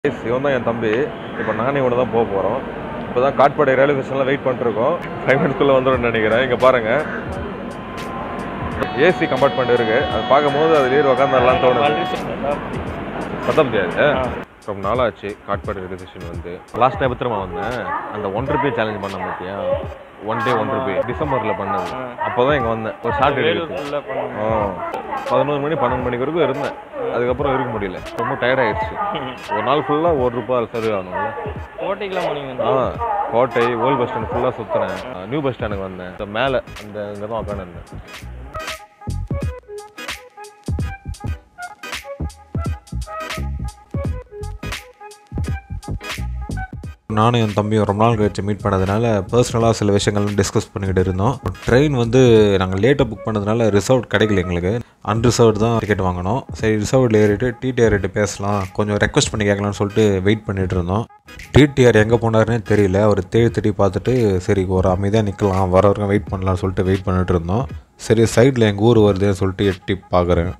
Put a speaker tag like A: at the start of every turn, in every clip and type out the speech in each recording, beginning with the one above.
A: இவன் தான் என் தம்பி இப்போ நானே இவனை தான் போக போகிறோம் இப்போ தான் காட்பாடி ரயில்வே ஸ்டேஷனில் வெயிட் பண்ணிருக்கோம் ஃபைவ் மினிட்ஸ்க்குள்ளே வந்துடும் நினைக்கிறேன் இங்கே பாருங்கள் ஏசி கம்பார்ட்மெண்ட் இருக்கு அது பார்க்கும்போது அது ஏறி உக்காந்துடலாம் தோணுது சத்தம் அது ரொம்ப நாளாச்சு காட்பாடி ரயில்வே ஸ்டேஷன் வந்து லாஸ்ட் டைம் திரும்ப வந்தேன் அந்த ஒன் ருபி சேலஞ்ச் பண்ண பார்த்தியா ஒன் டே ஒன் ருபி டிசம்பரில் பண்ணது அப்போ தான் இங்கே வந்தேன் ஒரு ஷார்ட் எடுத்து ஆ பதினோரு மணி பன்னெண்டு மணிக்கு வரைக்கும் இருந்தேன் அதுக்கப்புறம் இருக்க முடியல ரொம்ப டயர்ட் ஆயிடுச்சு ஒரு நாள் ஃபுல்லாக ஒரு ரூபாய் சர்வ் ஆகணும்ல
B: கோட்டைக்கெல்லாம் போனீங்க
A: ஆ கோட்டை ஓல்டு பஸ் ஸ்டாண்ட் ஃபுல்லாக சுற்றினேன் நியூ பஸ் ஸ்டாண்டுக்கு வந்தேன் இந்த மேலே அந்த இங்கே தான் உட்காந்துருந்தேன்
C: நானும் என் தம்பியும் ரொம்ப நாள் கழிச்சு மீட் பண்ணதுனால பர்சனலாக சில விஷயங்கள்லாம் டிஸ்கஸ் பண்ணிக்கிட்டு இருந்தோம் ட்ரெயின் வந்து நாங்கள் லேட்டாக புக் பண்ணதுனால ரிசர்வ் கிடைக்கல எங்களுக்கு அன்ரிசர்வ்டு தான் டிக்கெட் வாங்கினோம் சரி ரிசர்வ்டில் ஏறிட்டு டிடிஆர் கிட்ட பேசலாம் கொஞ்சம் ரெக்வஸ்ட் பண்ணி கேட்கலாம்னு சொல்லிட்டு வெயிட் பண்ணிட்டு இருந்தோம் டிடிஆர் எங்கே போனாருன்னே தெரியல அவர் தேடி தேடி பார்த்துட்டு சரி ஒரு அமைதியாக நிற்கலாம் வர வரைக்கும் வெயிட் பண்ணலாம்னு சொல்லிட்டு வெயிட் பண்ணிட்டு இருந்தோம் சரி சைடில் எங்கள் ஊர் வருதுன்னு சொல்லிட்டு எட்டி பார்க்குறேன்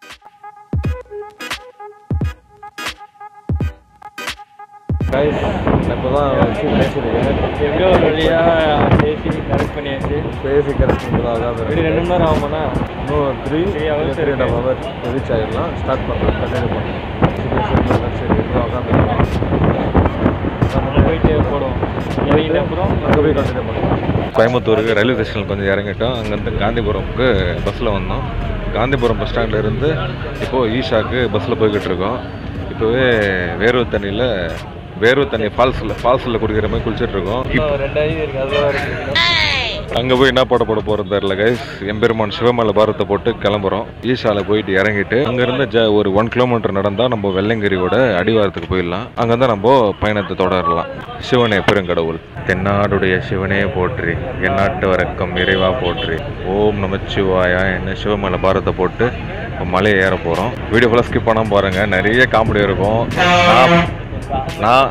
A: கைஸ் இப்போ தான் பேசியிருக்கேன்
B: எப்படியோ ஒரு வழியா பேசி கரெக்ட் பண்ணியாச்சு
A: பேசி கரெக்ட் பண்ணுறதா
B: இப்படி ரெண்டு மணி நேரம் ஆகுமாண்ணா
A: இன்னும் three
B: Three hours
A: three and hour reach ஆகிடலாம் ஸ்டார்ட் பண்ணுறோம் கண்டினியூ பண்ணுறோம் சரி இப்போ உட்காந்துருக்கோம்
B: நம்ம போயிட்டு போடுவோம் இறங்கிட்டு அப்புறம்
A: அங்கே போய் கண்டினியூ பண்ணுறோம் கோயம்புத்தூருக்கு ரயில்வே ஸ்டேஷனில் கொஞ்சம் இறங்கிட்டோம் அங்கேருந்து காந்திபுரம்க்கு பஸ்ஸில் வந்தோம் காந்திபுரம் பஸ் ஸ்டாண்ட்ல இருந்து இப்போது ஈஷாக்கு பஸ்ஸில் போய்கிட்டு இருக்கோம் இப்போவே வேர்வை தண்ணியில் வேர்வை தண்ணி ஃபால்ஸில் ஃபால்ஸில் குடிக்கிற மாதிரி குளிச்சிட்டு இருக்கோம்
B: இன்னும் ரெண்டு ஐடி இருக்கு அதில் தான் இருக்கு
A: அங்கே போய் என்ன போட போட போகிறது தெரில கைஸ் எம்பெருமான் சிவமலை பாரத்தை போட்டு கிளம்புறோம் ஈஷாவில் போயிட்டு இறங்கிட்டு அங்கேருந்து ஜ ஒரு ஒன் கிலோமீட்டர் நடந்தால் நம்ம வெள்ளங்கிரியோட அடிவாரத்துக்கு போயிடலாம் அங்கேருந்து நம்ம பயணத்தை தொடரலாம் சிவனே பெருங்கடவுள் தென்னாடுடைய சிவனே போற்றி எந்நாட்டு வரக்கம் இறைவா போற்றி ஓம் நமச்சிவாயா என்ன சிவமலை பாரத்தை போட்டு இப்போ மலையை ஏற போகிறோம் வீடியோ ஃபுல்லாக ஸ்கிப் பண்ணாமல் பாருங்கள் நிறைய காமெடி இருக்கும் நான் நான்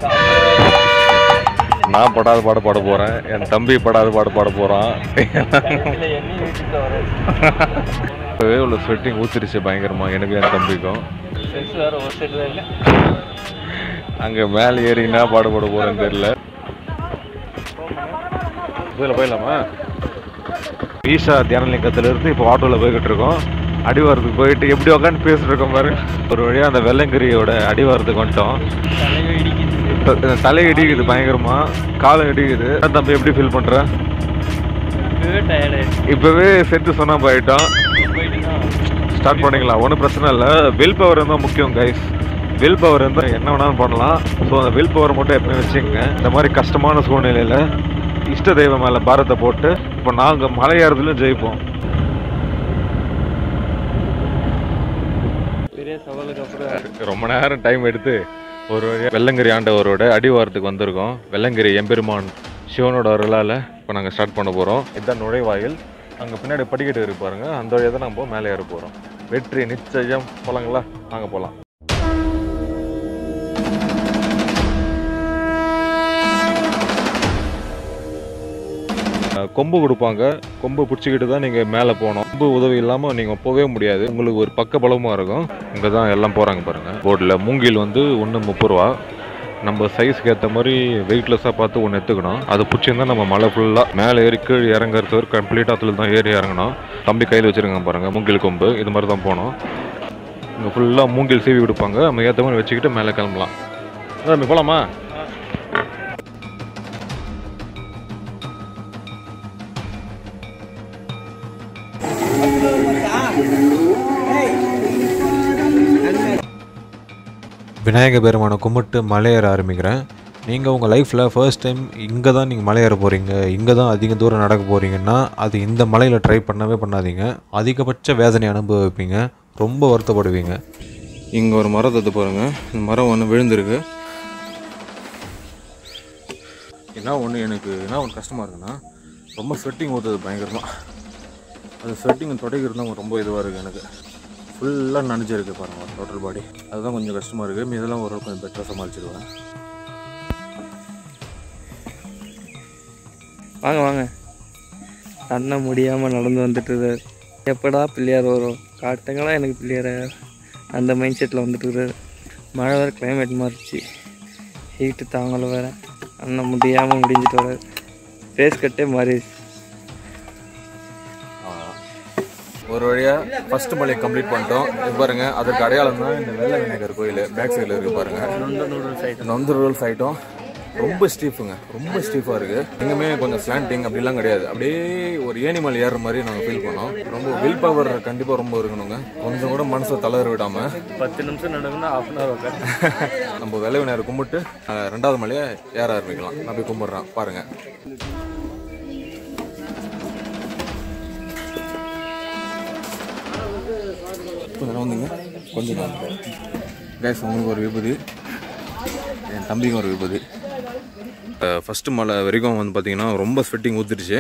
A: நான் படாத பாட பாட போகிறேன் என் தம்பி படாத பாட பாட போகிறான்
B: இல்லை எண்ணி வீட்டுக்கு வர
A: இப்போவே உள்ள ஸ்வெட்டிங் ஊத்திருச்சு பயங்கரமா எனக்கு என் தம்பிக்கும்
B: ஃப்ரெண்ட்ஸ் வேறு ஒரு சைடு தான் இல்லை
A: அங்கே மேலே ஏறி என்ன பாட பாட போகிறேன்னு தெரியல இதில் போயிடலாமா ஈஷா தியானலிங்கத்துல இருந்து இப்போ ஆட்டோவில் போய்கிட்டு இருக்கோம் அடிவாரத்துக்கு போயிட்டு எப்படி உட்காந்து பேசிட்டு இருக்கோம் பாரு ஒரு வழியாக அந்த வெள்ளங்கிரியோட அடிவாரத்துக்கு வந்துட்டோம்
B: தலையை இடிக்குது
A: த- தலை இடிக்குது பயங்கரமா காலம் இடிக்குது அதான் தம்பி எப்படி ஃபீல் பண்ற
B: இப்பவே டயர்ட் ஆயிடுச்சு
A: இப்போவே செத்து சொன்னா போயிட்டோம்
B: போயிட்டு
A: ஸ்டார்ட் பண்ணிக்கலாம் ஒன்றும் பிரச்சனை இல்லை வில் பவர் இருந்தால் முக்கியம் கைஸ் வில் பவர் இருந்தால் என்ன வேணாலும் பண்ணலாம் ஸோ அந்த வில் பவர் மட்டும் எப்பயும் வச்சுக்கோங்க இந்த மாதிரி கஷ்டமான சூழ்நிலையில் இஷ்ட தெய்வம் மேலே பாரத்தை போட்டு இப்போ நாங்கள் மலை ஏறதுலையும் ஜெயிப்போம்
B: பெரிய சவாலுக்கு அப்புறம்
A: ரொம்ப நேரம் டைம் எடுத்து ஒரு வழியா வெள்ளங்கிரி ஆண்டவரோட அடிவாரத்துக்கு வந்திருக்கோம் வெள்ளங்கிரி எம்பெருமான் சிவனோட அருளால் இப்போ நாங்கள் ஸ்டார்ட் பண்ண போகிறோம் இதுதான் நுழைவாயில் அங்கே பின்னாடி படிக்கட்டு இருக்கு பாருங்க அந்த வழியாக தான் நம்ம மேலே ஏற போகிறோம் வெற்றி நிச்சயம் போலாங்களா வாங்க போகலாம் கொம்பு கொடுப்பாங்க கொம்பு பிடிச்சிக்கிட்டு தான் நீங்கள் மேலே போகணும் கொம்பு உதவி இல்லாமல் நீங்கள் போகவே முடியாது உங்களுக்கு ஒரு பக்க பலமாக இருக்கும் இங்கே தான் எல்லாம் போகிறாங்க பாருங்கள் போர்டில் மூங்கில் வந்து ஒன்று முப்பது ரூபா நம்ம சைஸ்க்கு ஏற்ற மாதிரி வெயிட்லெஸ்ஸாக பார்த்து ஒன்று எடுத்துக்கணும் அது பிடிச்சிருந்தா நம்ம மலை ஃபுல்லாக மேலே ஏறி கீழ் இறங்குறது வரைக்கும் கம்ப்ளீட்டாக அதில் தான் ஏறி இறங்கணும் தம்பி கையில் வச்சுருக்காங்க பாருங்கள் மூங்கில் கொம்பு இது மாதிரி தான் போகணும் இங்கே ஃபுல்லாக மூங்கில் சீவி கொடுப்பாங்க நம்ம ஏற்ற மாதிரி வச்சுக்கிட்டு மேலே கிளம்பலாம் தம்பி போகலாமா
C: விநாயக பெருமானை கும்பிட்டு மலையேற ஆரம்பிக்கிறேன் நீங்கள் உங்கள் லைஃப்பில் ஃபர்ஸ்ட் டைம் இங்கே தான் நீங்கள் மலையேற போகிறீங்க இங்கே தான் அதிக தூரம் நடக்க போகிறீங்கன்னா அது இந்த மலையில் ட்ரை பண்ணவே பண்ணாதீங்க அதிகபட்ச வேதனை அனுபவிப்பீங்க ரொம்ப வருத்தப்படுவீங்க
A: இங்கே ஒரு மரம் தத்து பாருங்க இந்த மரம் ஒன்று விழுந்திருக்கு என்ன ஒன்று எனக்கு என்ன ஒன்று கஷ்டமாக இருக்குன்னா ரொம்ப ஸ்வெட்டிங் ஊற்றுது பயங்கரமாக அது ஸ்வெட்டிங் துடைக்கிறது தான் ரொம்ப இதுவாக இருக்குது எனக்கு ஃபுல்லாக நனைஞ்சிருக்கு பாருங்க டோட்டல் பாடி அதுதான் கொஞ்சம் கஷ்டமாக இருக்குது இதெல்லாம் ஓரளவுக்கு கொஞ்சம் பெட்டராக சமாளிச்சிடுவேன்
B: வாங்க வாங்க அண்ணன் முடியாமல் நடந்து வந்துட்டு இருக்காரு எப்படா பிள்ளையார் வரும் காட்டுங்களா எனக்கு பிள்ளையார அந்த மைண்ட் செட்டில் வந்துட்டு இருக்காரு மழை வேறு கிளைமேட் மாறிச்சு ஹீட்டு தாங்கல வேற அண்ணன் முடியாமல் முடிஞ்சிட்டு வர ஃபேஸ் கட்டே மாறிடுச்சு
A: ஒரு வழியா ஃபர்ஸ்ட் மலையை கம்ப்ளீட் பண்ணிட்டோம் இது பாருங்க அதற்கு அடையாளம் தான் இந்த வெள்ளை விநாயகர் கோயில் பேக் சைடில் இருக்கு பாருங்க நொந்து ரூல்ஸ் ஐட்டம் ரொம்ப ஸ்டீஃபுங்க ரொம்ப ஸ்டீஃபாக இருக்கு எங்குமே கொஞ்சம் ஸ்லாண்டிங் அப்படிலாம் கிடையாது அப்படியே ஒரு ஏனிமல் ஏறுற மாதிரி நாங்கள் ஃபீல் பண்ணோம் ரொம்ப வில் பவர் கண்டிப்பாக ரொம்ப இருக்கணுங்க கொஞ்சம் கூட மனசை தளர விடாம
B: பத்து நிமிஷம் நடக்குன்னா ஹாஃப் அன் ஹவர் உட்காந்து
A: நம்ம வெள்ளை விநாயகர் கும்பிட்டு அஹ், ரெண்டாவது மலையை ஏற ஆரம்பிக்கலாம் நான் போய் கும்பிட்றேன் பாருங்க கொஞ்சம் வந்தீங்க கொஞ்சம் கேஸ் உங்களுக்கு ஒரு விபத்து என் தம்பிக்கு ஒரு விபத்து ஃபஸ்ட்டு மலை வரைக்கும் வந்து பார்த்தீங்கன்னா ரொம்ப ஸ்வெட்டிங் ஊற்றிடுச்சு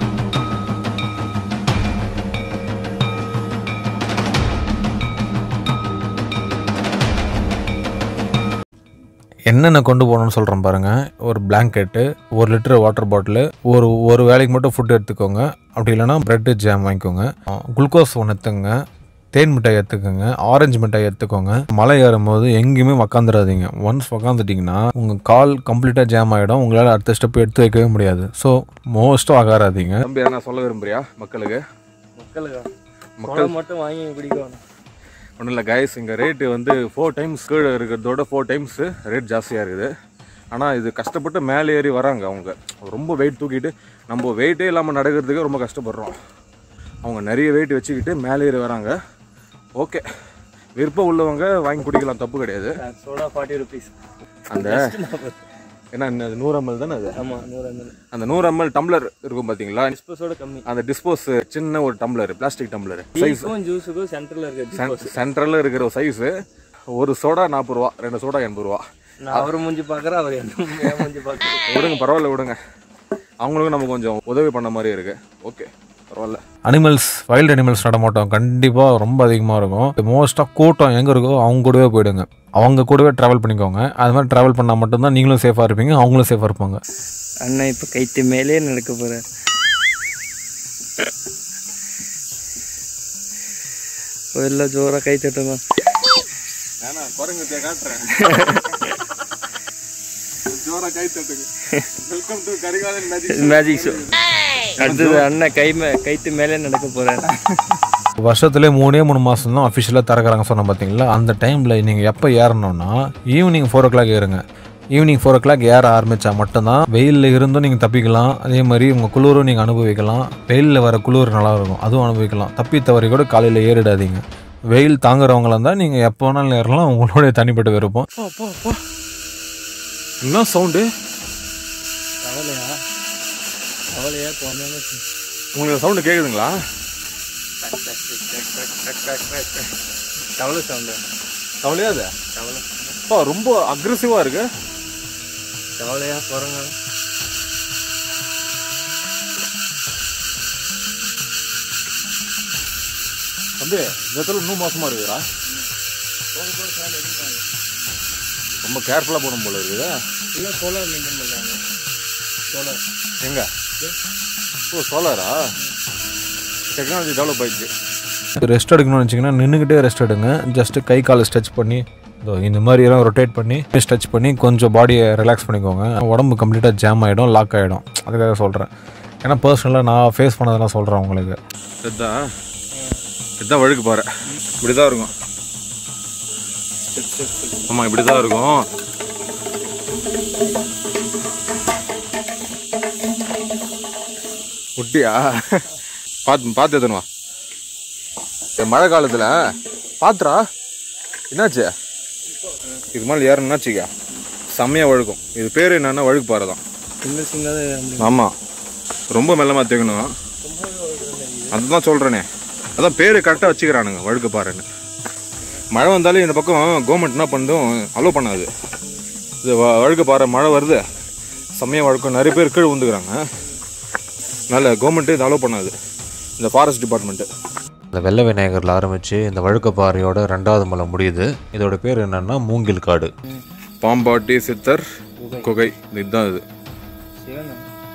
C: என்னென்ன கொண்டு போகணும்னு சொல்கிறேன் பாருங்கள் ஒரு பிளாங்கெட்டு ஒரு லிட்டர் வாட்டர் பாட்டிலு ஒரு ஒரு வேலைக்கு மட்டும் ஃபுட் எடுத்துக்கோங்க அப்படி இல்லைன்னா ப்ரெட்டு ஜாம் வாங்கிக்கோங்க குளுக்கோஸ் ஒன்று எடுத்துக்கோங்க தேன் மிட்டாய் எடுத்துக்கோங்க ஆரஞ்சு மிட்டாய் எடுத்துக்கோங்க மலை ஏறும்போது எங்கேயுமே உக்காந்துடாதீங்க ஒன்ஸ் உக்காந்துட்டிங்கன்னா உங்கள் கால் கம்ப்ளீட்டாக ஜாம் ஆகிடும் உங்களால் அடுத்த ஸ்டெப் எடுத்து வைக்கவே முடியாது ஸோ மோஸ்ட்டாக உக்காராதீங்க
A: தம்பி என்ன சொல்ல விரும்புறியா மக்களுக்கு
B: மக்களுக்கு
A: மக்கள்
B: மக்கள் மட்டும் வாங்கி குடிக்கணும்
A: ஒன்றும் இல்லை கைஸ் இங்கே ரேட்டு வந்து ஃபோர் டைம்ஸ் கீழே இருக்கிறதோட ஃபோர் டைம்ஸ் ரேட் ஜாஸ்தியாக இருக்குது ஆனால் இது கஷ்டப்பட்டு மேலே ஏறி வராங்க அவங்க ரொம்ப வெயிட் தூக்கிட்டு நம்ம வெயிட்டே இல்லாமல் நடக்கிறதுக்கு ரொம்ப கஷ்டப்படுறோம் அவங்க நிறைய வெயிட் வச்சுக்கிட்டு மேலே ஏறி வராங்க ஓகே விருப்பம் உள்ளவங்க வாங்கி குடிக்கலாம் தப்பு கிடையாது
B: சோடா ஃபார்ட்டி ருபீஸ்
A: அந்த என்ன என்னது நூறு எம்எல் தானே அது
B: ஆமாம் நூறு எம்எல்
A: அந்த நூறு எம்எல் டம்ளர் இருக்கும் பார்த்தீங்களா
B: டிஸ்போஸோட கம்மி
A: அந்த டிஸ்போஸ் சின்ன ஒரு டம்ளர் பிளாஸ்டிக் டம்ளர் சைஸ்
B: டீக்கும் ஜூஸுக்கும் சென்டரில் இருக்க
A: சென்ட்ரலில் இருக்கிற சைஸு ஒரு சோடா நாற்பது ரூபா ரெண்டு சோடா எண்பது ரூபா
B: நான் அவர் மூஞ்சி பார்க்குறேன் அவர் என்ன என் மூஞ்சி பார்க்குறேன்
A: விடுங்க பரவாயில்ல விடுங்க அவங்களுக்கும் நம்ம கொஞ்சம் உதவி பண்ண மாதிரி இருக்கு ஓகே பரவாயில்ல
C: அனிமல்ஸ் வைல்டு அனிமல்ஸ் நடமாட்டம் கண்டிப்பாக ரொம்ப அதிகமாக இருக்கும் மோஸ்ட்டாக கூட்டம் எங்கே இருக்கோ அவங்க கூடவே போயிடுங்க அவங்க கூடவே ட்ராவல் பண்ணிக்கோங்க அது மாதிரி ட்ராவல் பண்ணால் மட்டும்தான் நீங்களும் சேஃபாக இருப்பீங்க அவங்களும் சேஃபாக இருப்பாங்க
B: அண்ணன் இப்போ கைத்து மேலே நடக்க போகிறார் எல்லாம் ஜோராக கை தட்டுங்க
A: குரங்கு காட்டுறேன் ஜோரா கை தட்டுங்க welcome to Karikalan magic
B: magic show அடுத்தது அண்ணன் கை மே கைத்து மேலே நடக்க போகிறார்
C: வருஷத்துலேயே மூணே மூணு மாதம் தான் அஃபிஷியலாக திறக்கிறாங்க சொன்ன பார்த்தீங்களா அந்த டைமில் நீங்கள் எப்போ ஏறணும்னா ஈவினிங் ஃபோர் ஓ கிளாக் ஏறுங்க ஈவினிங் ஃபோர் ஓ கிளாக் ஏற ஆரம்பித்தா மட்டும்தான் வெயிலில் இருந்தும் நீங்கள் தப்பிக்கலாம் அதே மாதிரி உங்கள் குளிரும் நீங்கள் அனுபவிக்கலாம் வெயிலில் வர குளிர் நல்லா இருக்கும் அதுவும் அனுபவிக்கலாம் தப்பி தவறி கூட காலையில் ஏறிடாதீங்க வெயில் தாங்குறவங்களா இருந்தால் நீங்கள் எப்போ வேணாலும் ஏறலாம் உங்களுடைய தனிப்பட்ட விருப்பம்
A: என்ன சவுண்டு
B: கவலையா கவலையா போனாலும்
A: உங்களுக்கு சவுண்டு கேக்குதுங்களா
B: கவலை சவுண்டு
A: கவலையா அது
B: கவலை
A: அப்பா, ரொம்ப அக்ரெசிவா இருக்கு
B: கவலையா போகிறாங்க
A: தம்பி இந்த இடத்துல இன்னும் மோசமா இருக்குதா ரொம்ப கேர்ஃபுல்லா போகணும் போல இருக்குது
B: இல்லை சோலார் மெயின்டைன் பண்ணுறாங்க சோலார்
A: எங்க ஓ சோலாரா டெக்னாலஜி டெவலப் ஆயிடுச்சு
C: ரெஸ்ட் எடுக்கணும்னு வச்சிங்கன்னா நின்றுக்கிட்டே ரெஸ்ட் எடுங்க ஜஸ்ட்டு கை காலை ஸ்ட்ரெச் பண்ணி இதோ இந்த மாதிரி எல்லாம் ரொட்டேட் பண்ணி ஸ்ட்ரெச் பண்ணி கொஞ்சம் பாடியை ரிலாக்ஸ் பண்ணிக்கோங்க உடம்பு கம்ப்ளீட்டாக ஜாம் ஆகிடும் லாக் ஆகிடும் அதுக்காக சொல்கிறேன் ஏன்னா பர்சனலாக நான் ஃபேஸ் பண்ணதெல்லாம் சொல்கிறேன் உங்களுக்கு
A: இதுதான் இதுதான் வழுக்கு பாரு இப்படி தான் இருக்கும் ஆமாம் இப்படி தான் இருக்கும் குட்டியா பார்த்து பார்த்து எத்தனுவா இந்த மழை காலத்தில் பாத்துரா என்னாச்சு இது மாதிரி ஏறணும்னா வச்சுக்க செம்மையாக வழுக்கும் இது பேர் என்னன்னா வழுக்கு பாறை தான்
B: சின்ன சின்னதாக
A: ஆமாம் ரொம்ப மெல்லமாக தேக்கணும் அதுதான் சொல்கிறேனே அதான் பேர் கரெக்டாக வச்சுக்கிறானுங்க வழுக்க பாருன்னு மழை வந்தாலும் இந்த பக்கம் கவர்மெண்ட் என்ன பண்ணும் அலோவ் பண்ணாது இது வ- வழுக்க பாறை மழை வருது செம்மையாக வழுக்கும் நிறைய பேர் கீழே விழுந்துக்கிறாங்க அதனால் கவர்மெண்ட்டு இது அலோவ் பண்ணாது இந்த ஃபாரஸ்ட் டிபார்ட்மெண்ட்டு
C: இந்த வெள்ளை விநாயகரில் ஆரம்பித்து இந்த வழுக்கப்பாறையோட ரெண்டாவது மலை முடியுது இதோட பேர் என்னன்னா மூங்கில் காடு
A: பாம்பாட்டி சித்தர் குகை இதுதான் இது
B: சிவன்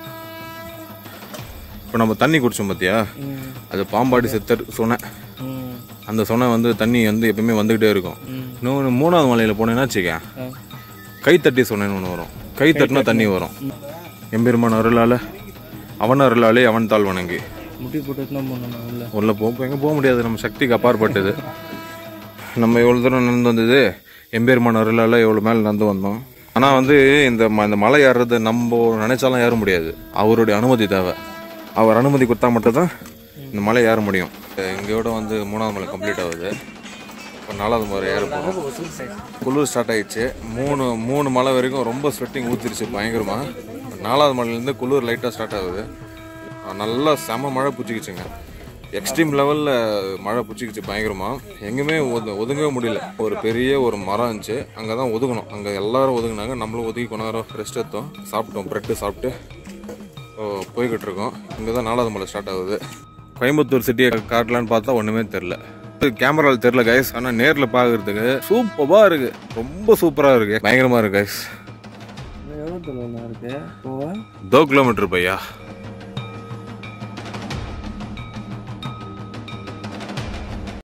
A: இப்போ நம்ம தண்ணி குடிச்சோம் பார்த்தியா
B: ம்
A: அது பாம்பாட்டி சித்தர் சொன்ன
B: ம்
A: அந்த சொன்ன வந்து தண்ணி வந்து எப்பவுமே வந்துக்கிட்டே இருக்கும்
B: ம்
A: இன்னொன்று மூணாவது மலையில் போனேன்னா வச்சுக்க
B: ஆ
A: கைத்தட்டி சொன்னேன்னு ஒன்று வரும் கை தட்டினா தண்ணி வரும் எம்பெருமான் அருளால் அவன் அருளாலே அவன் தாழ் வணங்கி
B: முட்டி போட்டு தான் போனோம் உள்ள
A: உள்ள போக எங்கே போக முடியாது நம்ம சக்திக்கு அப்பாற்பட்டது நம்ம எவ்வளோ தூரம் நடந்து வந்தது எம்பெருமான் அருளால் எவ்வளோ மேலே நடந்து வந்தோம் ஆனால் வந்து இந்த ம- இந்த மலை ஏறுறது நம்ம நினைச்சாலும் ஏற முடியாது அவருடைய அனுமதி தேவை அவர் அனுமதி கொடுத்தா மட்டும்தான் இந்த மலை ஏற முடியும் இங்கேயோட வந்து மூணாவது மலை கம்ப்ளீட் ஆகுது இப்போ நாலாவது மலை ஏற போகிறோம் குளிர் ஸ்டார்ட் ஆயிடுச்சு மூணு மூணு மலை வரைக்கும் ரொம்ப ஸ்வெட்டிங் ஊற்றிருச்சு பயங்கரமாக நாலாவது மலையிலேருந்து குளிர் லைட்டாக ஸ்டார்ட் ஆகுது நல்லா செம மழை பிடிச்சிக்கிச்சுங்க எக்ஸ்ட்ரீம் லெவலில் மழை பிடிச்சிக்கிச்சு பயங்கரமாக எங்கேயுமே ஒது ஒதுங்கவே முடியல ஒரு பெரிய ஒரு மரம் இருந்துச்சு அங்கே தான் ஒதுங்கணும் அங்கே எல்லாரும் ஒதுங்கினாங்க நம்மளும் ஒதுங்கி கொஞ்ச நேரம் ரெஸ்ட் எடுத்தோம் சாப்பிட்டோம் ப்ரெட்டு சாப்பிட்டு ஓ, போய்கிட்டு இருக்கோம் இங்கே தான் நாலாவது மலை ஸ்டார்ட் ஆகுது கோயம்புத்தூர் சிட்டியை காட்டலான்னு பார்த்தா ஒன்றுமே தெரில கேமராவில் தெரில கைஸ் ஆனால் நேரில் பார்க்கறதுக்கு சூப்பராக இருக்குது ரொம்ப சூப்பராக இருக்குது பயங்கரமாக இருக்குது கைஸ்
B: எவ்வளோ தொலைவில் இருக்கு போவா
A: தோ கிலோமீட்டர் பையா